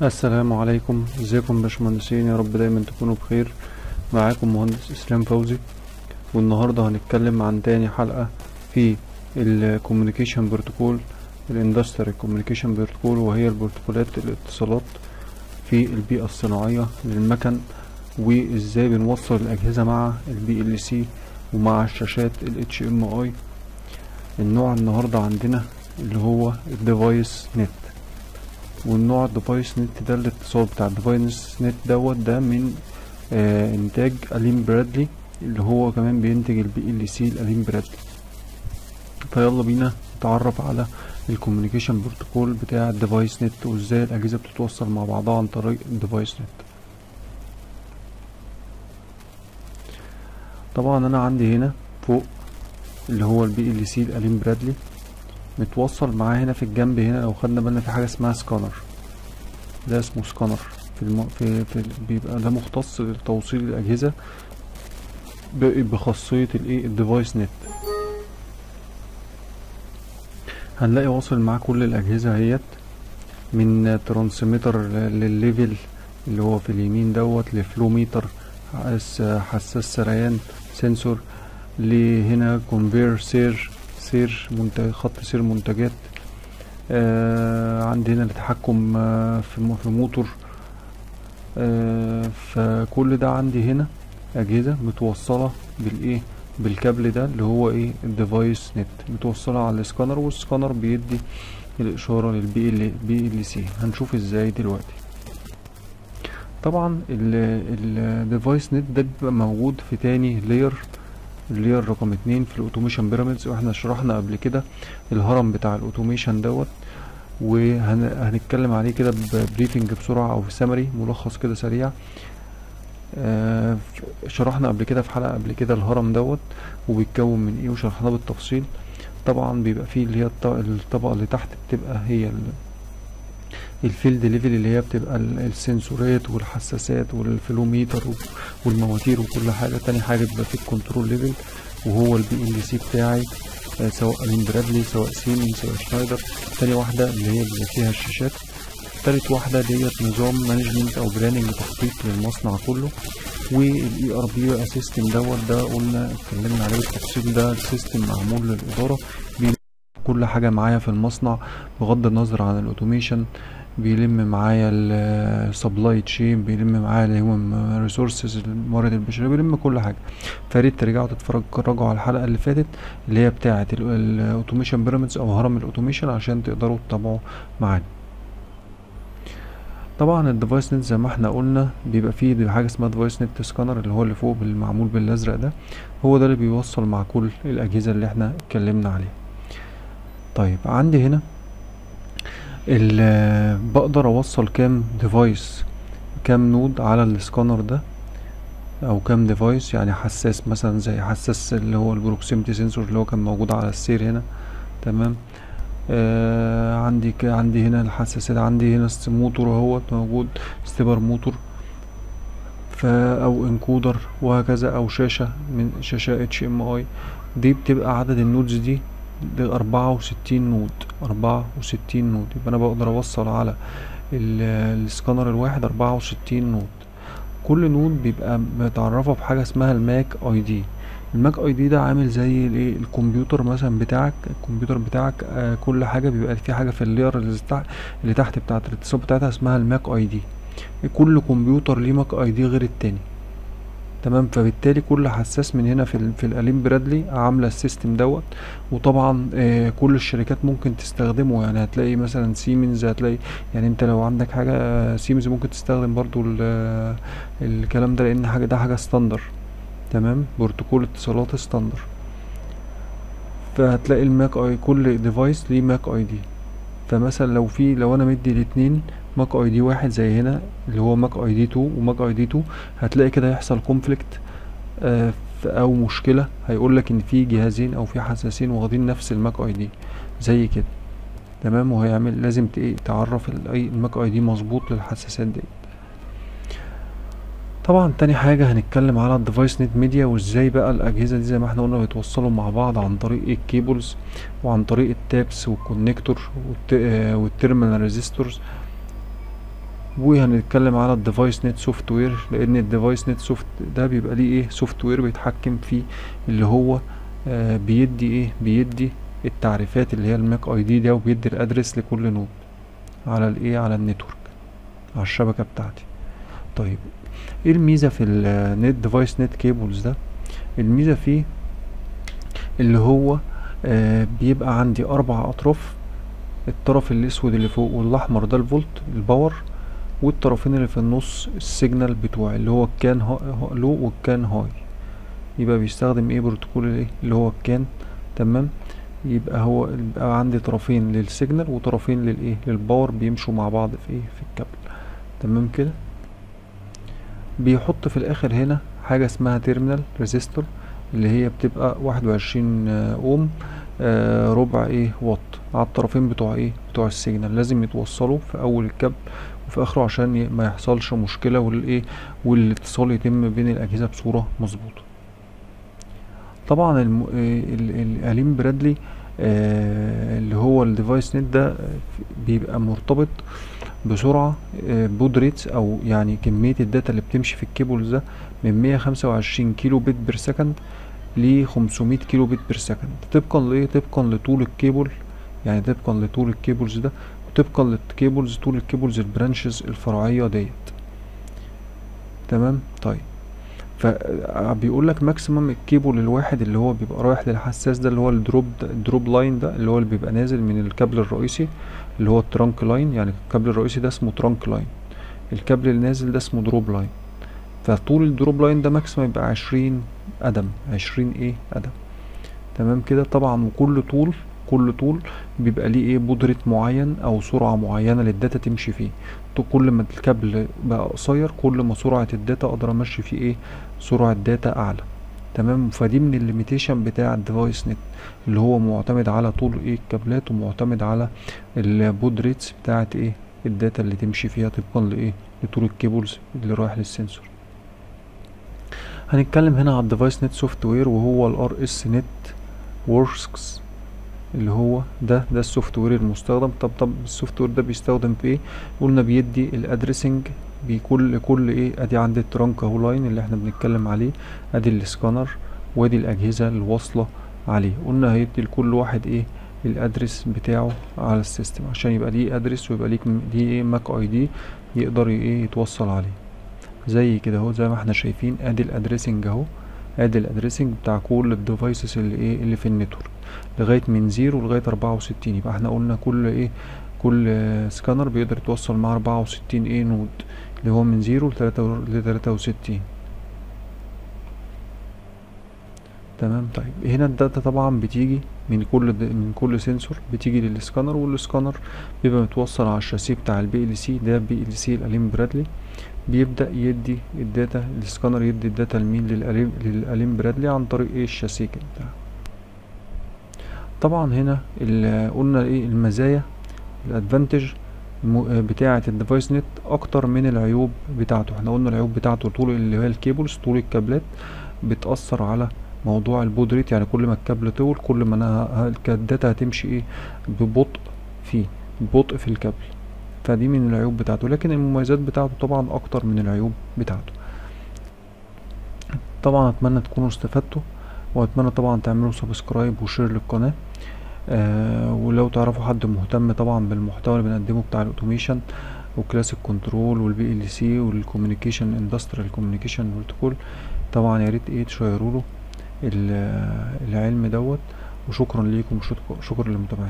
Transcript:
السلام عليكم ازيكم يا باشمهندسين يا رب دايما تكونوا بخير معاكم مهندس اسلام فوزي والنهارده هنتكلم عن تاني حلقة في الكوميونيكيشن بروتوكول الاندستري كوميونيكيشن بروتوكول وهي البروتوكولات الاتصالات في البيئة الصناعية للمكن وازاي بنوصل الاجهزة مع البي ال سي ومع الشاشات ال HMI النوع النهاردة عندنا اللي هو الديفايس نت والنوع الديفايس نت ده الاتصال بتاع الديفايس نت دوت ده من آه انتاج الين برادلي اللي هو كمان بينتج البي ال سي الالين برادلي فيلا بينا نتعرف على الكوميونيكيشن بروتوكول بتاع الديفايس نت وازاي الاجهزه بتتوصل مع بعضها عن طريق الديفايس نت طبعا انا عندي هنا فوق اللي هو البي ال سي الالين برادلي متوصل معاه هنا في الجنب هنا لو خدنا بالنا في حاجه اسمها سكانر ده اسمه سكانر في, الم... في, في بيبقى ده مختص لتوصيل الاجهزه بخاصيه الايه الديفايس نت هنلاقي واصل معاه كل الاجهزه اهيت من ترانسميتر للليفل اللي هو في اليمين دوت لفلوميتر حساس سريان سنسور لهنا كونفير سير سير منتج خط سير منتجات آه عندي هنا التحكم آه في في موتور آه فكل ده عندي هنا اجهزه متوصله بالايه بالكابل ده اللي هو ايه الديفايس نت متوصله على السكانر والسكانر بيدي الاشاره للبي ال بي ال سي هنشوف ازاي دلوقتي طبعا الديفايس نت ده بيبقى موجود في تاني لير اللير رقم اتنين في الاوتوميشن بيراميدز واحنا شرحنا قبل كده الهرم بتاع الاوتوميشن دوت وهنتكلم عليه كده ببريفنج بسرعة او في سمري ملخص كده سريع آه شرحنا قبل كده في حلقة قبل كده الهرم دوت وبيتكون من ايه وشرحناه بالتفصيل طبعا بيبقى فيه اللي هي الطبقة اللي تحت بتبقى هي الفيلد ليفل اللي هي بتبقى السنسورات والحساسات والفلوميتر والمواتير وكل حاجه تاني حاجه بيبقى في الكنترول ليفل وهو البي ال سي بتاعي آه سواء الين برادلي سواء سيمن سواء شنايدر تاني واحده اللي هي اللي فيها الشاشات تالت واحده ديت نظام مانجمنت او بلاننج تخطيط للمصنع كله والاي ار بي بقى سيستم دوت ده قلنا اتكلمنا عليه بالتفصيل ده سيستم معمول للاداره كل حاجه معايا في المصنع بغض النظر عن الاوتوميشن بيلم معايا السبلاي تشين بيلم معايا الهيومن ريسورسز الموارد البشريه بيلم كل حاجه فريت ترجعوا تتفرجوا على الحلقه اللي فاتت اللي هي بتاعه الاوتوميشن بيراميدز او هرم الاوتوميشن عشان تقدروا تتابعوا معانا طبعا الديفايس نت زي ما احنا قلنا بيبقى فيه حاجه اسمها ديفايس نت سكانر اللي هو اللي فوق بالمعمول بالازرق ده هو ده اللي بيوصل مع كل الاجهزه اللي احنا اتكلمنا عليها طيب عندي هنا بقدر اوصل كام ديفايس كام نود على السكانر ده او كام ديفايس يعني حساس مثلا زي حساس اللي هو البروكسيمتي سنسور اللي هو كان موجود على السير هنا تمام آه عندي عندي هنا الحساسات عندي هنا موتور اهوت موجود ستيبر موتور فا او انكودر وهكذا او شاشه من شاشه اتش ام اي دي بتبقى عدد النودز دي ده أربعة وستين نود أربعة وستين نود يبقى أنا بقدر أوصل على السكانر الواحد أربعة وستين نود كل نود بيبقى متعرفة بحاجة اسمها الماك اي دي الماك اي دي ده عامل زي الايه الكمبيوتر مثلا بتاعك الكمبيوتر بتاعك آه كل حاجة بيبقى في حاجة في اللير اللي تحت اللي تحت بتاعة الاتصال بتاعتها اسمها الماك اي دي كل كمبيوتر ليه ماك اي دي غير التاني تمام فبالتالي كل حساس من هنا في ال في الالين برادلي عامله السيستم دوت وطبعا آه كل الشركات ممكن تستخدمه يعني هتلاقي مثلا سيمنز هتلاقي يعني انت لو عندك حاجه آه سيمنز ممكن تستخدم برضو الكلام ده لان حاجه ده حاجه ستاندر تمام بروتوكول اتصالات ستاندر فهتلاقي الماك اي كل ديفايس ليه ماك اي دي فمثلا لو في لو انا مدي الاتنين ماك اي دي واحد زي هنا اللي هو ماك اي دي 2 وماك اي دي 2 هتلاقي كده يحصل كونفليكت آه او مشكله هيقول لك ان في جهازين او في حساسين واخدين نفس الماك اي دي زي كده تمام وهيعمل لازم تعرف الماك اي دي مظبوط للحساسات دي طبعا تاني حاجة هنتكلم على الديفايس نت ميديا وازاي بقى الاجهزة دي زي ما احنا قلنا بيتوصلوا مع بعض عن طريق الكيبلز وعن طريق التابس والكونكتور والتيرمينال ريزيستورز وهنتكلم على الديفايس نت سوفت وير لان الديفايس نت سوفت ده بيبقى ليه ايه سوفت وير بيتحكم فيه اللي هو آه بيدي ايه بيدي التعريفات اللي هي الماك اي دي ده وبيدي الادرس لكل نود على الايه على النتورك على الشبكه بتاعتي طيب ايه الميزه في النت ديفايس نت كيبلز ده الميزه فيه اللي هو آه بيبقى عندي اربع اطراف الطرف الاسود اللي فوق والاحمر ده الفولت الباور والطرفين اللي في النص السيجنال بتوعي اللي هو الكان لو والكان هاي يبقى بيستخدم ايه بروتوكول الايه اللي هو الكان تمام يبقى هو يبقى عندي طرفين للسيجنال وطرفين للايه للباور بيمشوا مع بعض في ايه في الكابل تمام كده بيحط في الاخر هنا حاجه اسمها تيرمينال ريزيستور اللي هي بتبقى واحد وعشرين اوم آه ربع ايه واط على الطرفين بتوع ايه بتوع السيجنال لازم يتوصلوا في اول الكابل وفي اخره عشان ما يحصلش مشكله والايه والاتصال يتم بين الاجهزه بصوره مظبوطه طبعا الم... الاليم برادلي آه اللي هو الديفايس نت ده بيبقى مرتبط بسرعة آه بود ريتس او يعني كمية الداتا اللي بتمشي في الكيبلز ده من 125 كيلو بت بير سكند ل 500 كيلو بت بير سكند طبقا لايه طبقا لطول الكيبل يعني طبقا لطول الكيبلز ده وطبقا للكيبلز طول الكيبلز البرانشز الفرعية ديت تمام طيب فبيقول لك ماكسيمم الكيبل الواحد اللي هو بيبقى رايح للحساس ده اللي هو الدروب الدروب لاين ده اللي هو اللي بيبقى نازل من الكابل الرئيسي اللي هو الترانك لاين يعني الكابل الرئيسي ده اسمه ترانك لاين الكابل اللي نازل ده اسمه دروب لاين فطول الدروب لاين ده ماكسيمم يبقى عشرين قدم عشرين ايه قدم تمام كده طبعا وكل طول كل طول بيبقى ليه ايه بودرة معين او سرعة معينة للداتا تمشي فيه كل ما الكابل بقى قصير كل ما سرعة الداتا اقدر امشي فيه ايه سرعة داتا اعلى تمام فدي من الليميتيشن بتاع الديفايس نت اللي هو معتمد على طول ايه الكابلات ومعتمد على البود ريتس بتاعت ايه الداتا اللي تمشي فيها طبقا لايه لطول الكيبلز اللي رايح للسنسور هنتكلم هنا على الديفايس نت سوفت وير وهو الار اس نت وركس اللي هو ده ده السوفت وير المستخدم طب طب السوفت وير ده بيستخدم في ايه قلنا بيدي الادريسنج بكل كل ايه ادي عندي الترانك اهو لاين اللي احنا بنتكلم عليه ادي السكانر وادي الاجهزه الواصله عليه قلنا هيدي لكل واحد ايه الادرس بتاعه على السيستم عشان يبقى ليه ادرس ويبقى ليك ليه ايه ماك اي دي يقدر ايه يتوصل عليه زي كده اهو زي ما احنا شايفين ادي الادريسنج اهو ادي الادريسنج بتاع كل الديفايسز اللي ايه اللي في النتورك لغايه من زيرو لغايه اربعة وستين يبقى احنا قلنا كل ايه كل سكانر بيقدر يتوصل مع اربعة وستين ايه نود اللي هو من زيرو لتلاتة لتلاتة وستين تمام طيب هنا الداتا طبعا بتيجي من كل من كل سنسور بتيجي للسكانر والسكانر بيبقى متوصل على الشاسيه بتاع البي ال سي ده بي ال سي الاليم برادلي بيبدا يدي الداتا السكانر يدي الداتا لمين للاليم للاليم برادلي عن طريق ايه الشاسيه كده طبعا هنا قلنا ايه المزايا الادفانتج بتاعة الديفايس نت اكتر من العيوب بتاعته احنا قلنا العيوب بتاعته طول اللي هي الكيبلز طول الكابلات بتأثر على موضوع البود ريت يعني كل ما الكابل طول كل ما انا الداتا هتمشي ايه ببطء فيه ببطء في الكابل فدي من العيوب بتاعته لكن المميزات بتاعته طبعا اكتر من العيوب بتاعته طبعا اتمنى تكونوا استفدتوا واتمنى طبعا تعملوا سبسكرايب وشير للقناه آه ولو تعرفوا حد مهتم طبعا بالمحتوى اللي بنقدمه بتاع الاوتوميشن وكلاسيك كنترول والبي ال سي والكوميونيكيشن اندستريال كوميونيكيشن بروتوكول طبعا يا ريت ايه تشيروا له العلم دوت وشكرا ليكم وشكرا للمتابعين